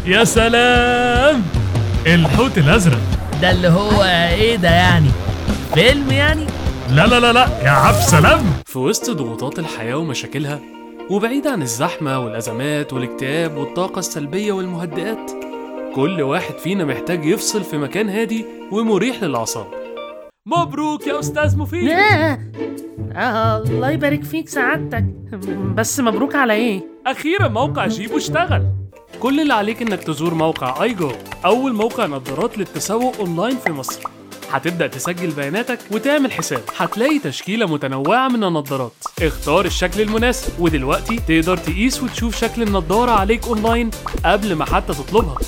يا سلام الحوت الازرق ده اللي هو ايه ده يعني فيلم يعني لا لا لا لا يا عبد سلام في وسط ضغوطات الحياة ومشاكلها وبعيد عن الزحمة والأزمات والاكتئاب والطاقة السلبية والمهدئات كل واحد فينا محتاج يفصل في مكان هادي ومريح للأعصاب مبروك يا أستاذ مفيد آه. آه الله يبارك فيك سعادتك بس مبروك على ايه أخيرا موقع جيبو اشتغل كل اللي عليك إنك تزور موقع ايجو أول موقع نظارات للتسوق أونلاين في مصر هتبدأ تسجل بياناتك وتعمل حساب هتلاقي تشكيلة متنوعة من النظارات اختار الشكل المناسب ودلوقتي تقدر تقيس وتشوف شكل النضارة عليك أونلاين قبل ما حتى تطلبها